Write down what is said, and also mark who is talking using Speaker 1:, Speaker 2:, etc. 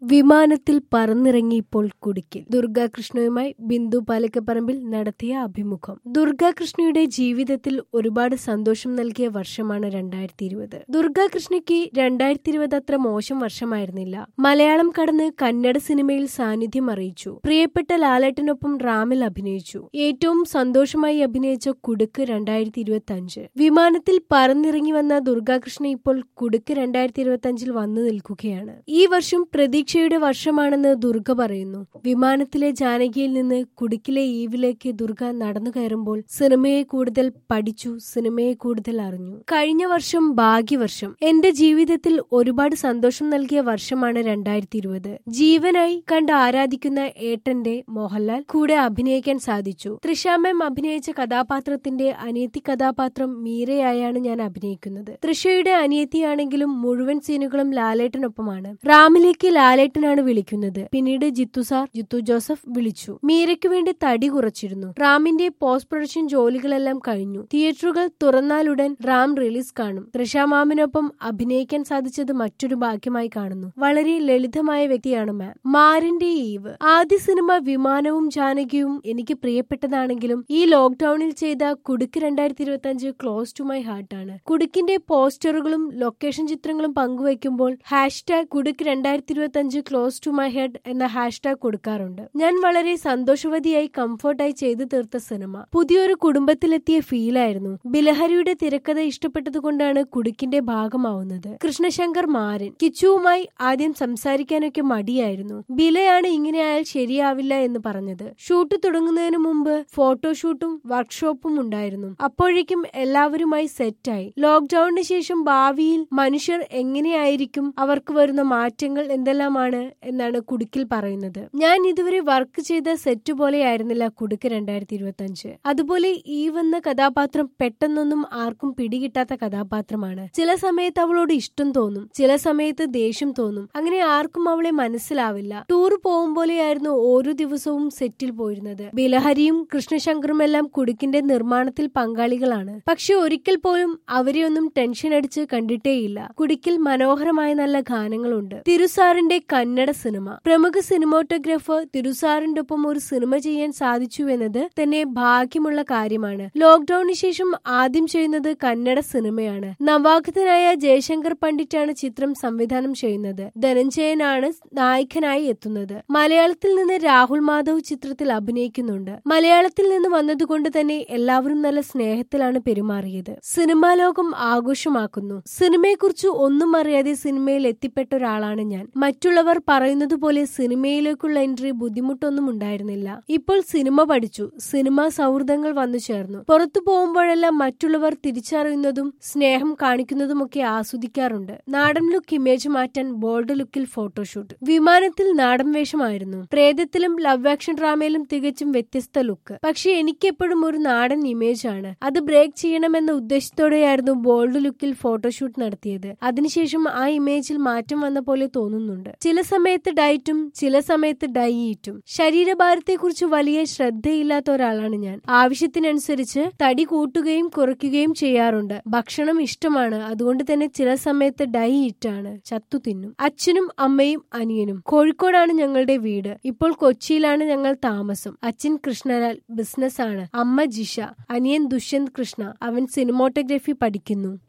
Speaker 1: വിമാനത്തിൽ പറന്നിറങ്ങിയപ്പോൾ കുടുക്കിൽ ദുർഗാകൃഷ്ണയുമായി ബിന്ദു പാലക്കപ്പറമ്പിൽ നടത്തിയ അഭിമുഖം ദുർഗാകൃഷ്ണയുടെ ജീവിതത്തിൽ ഒരുപാട് സന്തോഷം നൽകിയ വർഷമാണ് രണ്ടായിരത്തി ഇരുപത് ദുർഗാകൃഷ്ണയ്ക്ക് രണ്ടായിരത്തി ഇരുപത് അത്ര മോശം വർഷമായിരുന്നില്ല മലയാളം കടന്ന് കന്നഡ സിനിമയിൽ സാന്നിധ്യം അറിയിച്ചു പ്രിയപ്പെട്ട ലാലേട്ടനൊപ്പം റാമിൽ അഭിനയിച്ചു ഏറ്റവും സന്തോഷമായി അഭിനയിച്ച കുടുക്ക് രണ്ടായിരത്തി ഇരുപത്തി അഞ്ച് വിമാനത്തിൽ പറന്നിറങ്ങി വന്ന ദുർഗാകൃഷ്ണ ഇപ്പോൾ കുടുക്ക് രണ്ടായിരത്തി ഇരുപത്തി അഞ്ചിൽ വന്നു നിൽക്കുകയാണ് ഈ വർഷം പ്രതീക്ഷയുടെ വർഷമാണെന്ന് ദുർഗ പറയുന്നു വിമാനത്തിലെ ജാനകിയിൽ നിന്ന് കുടുക്കിലെ ഈവിലേക്ക് ദുർഗ നടന്നു കയറുമ്പോൾ സിനിമയെ കൂടുതൽ പഠിച്ചു സിനിമയെ കൂടുതൽ അറിഞ്ഞു കഴിഞ്ഞ വർഷം ഭാഗ്യവർഷം എന്റെ ജീവിതത്തിൽ ഒരുപാട് സന്തോഷം നൽകിയ വർഷമാണ് രണ്ടായിരത്തി ഇരുപത് ജീവനായി കണ്ട് ആരാധിക്കുന്ന ഏട്ടന്റെ മോഹൻലാൽ കൂടെ അഭിനയിക്കാൻ സാധിച്ചു തൃശാമം അഭിനയിച്ച കഥാപാത്രത്തിന്റെ അനിയത്തി കഥാപാത്രം മീരയായാണ് ഞാൻ അഭിനയിക്കുന്നത് തൃശയുടെ അനിയത്തിയാണെങ്കിലും മുഴുവൻ സീനുകളും ലാലേട്ടനൊപ്പമാണ് റാമിലേക്ക് ലാലേട്ടനാണ് വിളിക്കുന്നത് പിന്നീട് ജിത്തു സാർ ജിത്തു ജോസഫ് വിളിച്ചു മീരയ്ക്ക് വേണ്ടി തടി കുറച്ചിരുന്നു റാമിന്റെ പോസ്റ്റ് പ്രൊഡക്ഷൻ ജോലികളെല്ലാം കഴിഞ്ഞു തിയേറ്ററുകൾ തുറന്നാലുടൻ റാം റിലീസ് കാണും തൃഷാമാമിനൊപ്പം അഭിനയിക്കാൻ സാധിച്ചത് മറ്റൊരു ഭാഗ്യമായി കാണുന്നു വളരെ ലളിതമായ വ്യക്തിയാണ് മാം മാറിന്റെ ഈവ് ആദ്യ സിനിമ വിമാനവും ജാനകിയും എനിക്ക് പ്രിയപ്പെട്ടതാണെങ്കിലും ഈ ലോക്ക്ഡൌണിൽ ചെയ്ത കുടുക്ക് രണ്ടായിരത്തി ഇരുപത്തി അഞ്ച് ക്ലോസ് ടു മൈ ഹാർട്ട് ആണ് കുടുക്കിന്റെ പോസ്റ്ററുകളും ലൊക്കേഷൻ ചിത്രങ്ങളും പങ്കുവയ്ക്കുമ്പോൾ ഹാഷ്ടാഗ് കുടുക്ക് രണ്ടായിരത്തി ഇരുപത്തി അഞ്ച് ക്ലോസ് ടു മൈ ഹെഡ് എന്ന ഹാഷ്ടാഗ് കൊടുക്കാറുണ്ട് ഞാൻ വളരെ സന്തോഷവതിയായി കംഫർട്ടായി ചെയ്തു തീർത്ത സിനിമ പുതിയൊരു കുടുംബത്തിലെത്തിയ ഫീലായിരുന്നു ബിലഹരിയുടെ തിരക്കഥ ഇഷ്ടപ്പെട്ടതുകൊണ്ടാണ് കുടുക്കിന്റെ ഭാഗമാവുന്നത് കൃഷ്ണശങ്കർ മാരൻ കിച്ചുവുമായി ആദ്യം സംസാരിക്കാനൊക്കെ മടിയായിരുന്നു ബിലയാണ് ഇങ്ങനെയായാൽ ശരിയാവില്ല എന്ന് പറഞ്ഞത് ഷൂട്ട് തുടങ്ങുന്നതിന് മുമ്പ് ഫോട്ടോഷൂട്ടും വർക്ക്ഷോപ്പും ഉണ്ടായിരുന്നു അപ്പോഴേക്കും എല്ലാവരുമായി സെറ്റായി ലോക്ക്ഡൌണിന് ശേഷം ഭാവിയിൽ മനുഷ്യർ എങ്ങനെയായിരിക്കും അവർക്ക് വരുന്ന മാറ്റങ്ങൾ എന്തെല്ലാമാണ് എന്നാണ് കുടുക്കിൽ പറയുന്നത് ഞാൻ ഇതുവരെ വർക്ക് ചെയ്ത സെറ്റ് പോലെയായിരുന്നില്ല കുടുക്ക് രണ്ടായിരത്തി ഇരുപത്തി അഞ്ച് അതുപോലെ ഈ വന്ന കഥാപാത്രം പെട്ടെന്നൊന്നും ആർക്കും പിടികിട്ടാത്ത കഥാപാത്രമാണ് ചില സമയത്ത് അവളോട് ഇഷ്ടം തോന്നും ചില സമയത്ത് ദേഷ്യം തോന്നും അങ്ങനെ ആർക്കും അവളെ മനസ്സിലാവില്ല ടൂർ പോകുമ്പോലെയായിരുന്നു ഓരോ ദിവസവും സെറ്റിൽ പോയിരുന്നത് ബിലഹരിയും കൃഷ്ണശങ്കറും എല്ലാം കുടുക്കിന്റെ നിർമ്മാണത്തിൽ പങ്കാളികളാണ് പക്ഷെ ഒരിക്കൽ പോലും അവരെ ഒന്നും ടെൻഷൻ അടിച്ച് കണ്ടിട്ടേയില്ല കുടുക്കിൽ മനോഹരമായ നല്ല ഗാനങ്ങളുണ്ട് തിരുസാറിന്റെ കന്നഡ സിനിമ പ്രമുഖ സിനിമോട്ടോഗ്രാഫർ തിരുസാറിന്റെ ഒപ്പം ഒരു സിനിമ ചെയ്യാൻ സാധിച്ചു എന്നത് തന്നെ ഭാഗ്യമുള്ള കാര്യമാണ് ലോക്ക്ഡൌണിന് ശേഷം ആദ്യം ചെയ്യുന്നത് കന്നഡ സിനിമയാണ് നവാഗതനായ ജയശങ്കർ പണ്ഡിറ്റാണ് ചിത്രം സംവിധാനം ചെയ്യുന്നത് ധനഞ്ജയനാണ് നായകനായി എത്തുന്നത് മലയാളത്തിൽ നിന്ന് രാഹുൽ മാധവ് ചിത്രത്തിൽ അഭിനയിക്കുന്നുണ്ട് മലയാളത്തിൽ നിന്ന് വന്നതുകൊണ്ട് തന്നെ എല്ലാവരും നല്ല സ്നേഹത്തിലാണ് പെരുമാറിയത് സിനിമാ ലോകം ആഘോഷമാക്കുന്നു സിനിമയെക്കുറിച്ച് ഒന്നും അറിയാതെ സിനിമയിൽ എത്തിപ്പെട്ട ഒരാളാണ് ഞാൻ മറ്റുള്ളവർ പറയുന്നത് പോലെ സിനിമയിലേക്കുള്ള എൻട്രി ബുദ്ധിമുട്ടൊന്നും ഉണ്ടായിരുന്നില്ല ഇപ്പോൾ സിനിമ പഠിച്ചു സിനിമാ സൗഹൃദങ്ങൾ വന്നു ചേർന്നു പുറത്തു പോകുമ്പോഴെല്ലാം മറ്റുള്ളവർ തിരിച്ചറിയുന്നതും സ്നേഹം കാണിക്കുന്നതുമൊക്കെ ആസ്വദിക്കാറുണ്ട് നാടൻ ലുക്ക് ഇമേജ് മാറ്റാൻ ബോൾഡ് ലുക്കിൽ ഫോട്ടോഷൂട്ട് വിമാനത്തിൽ നാടൻ വേഷമായിരുന്നു പ്രേതത്തിലും ലവ് ആക്ഷൻ ഡ്രാമയിലും തികച്ചും വ്യത്യസ്ത ലുക്ക് പക്ഷെ എനിക്കെപ്പോഴും ഒരു നാടൻ ഇമേജ് ആണ് അത് ബ്രേക്ക് ചെയ്യണമെന്ന ഉദ്ദേശത്തോടെയായിരുന്നു ബോൾഡ് ലുക്കിൽ ഫോട്ടോഷൂട്ട് നടത്തിയത് അതിനുശേഷം ആ ഇമേജിൽ മാറ്റം വന്ന പോലെ തോന്നുന്നുണ്ട് ചില സമയത്ത് ഡയറ്റും ചില സമയത്ത് ഡയറ്റും ശരീരഭാരത്തെക്കുറിച്ച് വലിയ ശ്രദ്ധയില്ലാത്ത ഒരാളാണ് ഞാൻ ആവശ്യത്തിനനുസരിച്ച് തടി കൂട്ടുകയും കുറയ്ക്കുകയും ചെയ്യാറുണ്ട് ഭക്ഷണം ഇഷ്ടമാണ് അതുകൊണ്ട് തന്നെ ചില സമയത്ത് ഡയറ്റാണ് ചത്തു തിന്നും അച്ഛനും അമ്മയും അനിയനും കോഴിക്കോടാണ് ഞങ്ങളുടെ വീട് ഇപ്പോൾ കൊച്ചിയിലാണ് ഞങ്ങൾ താമസം അച്ഛൻ കൃഷ്ണലാൽ ബിസിനസ് ആണ് അമ്മ ജിഷ അനിയൻ ദുഷ്യന്ത് കൃഷ്ണ അവൻ സിനിമോട്ടോഗ്രഫി പഠിക്കുന്നു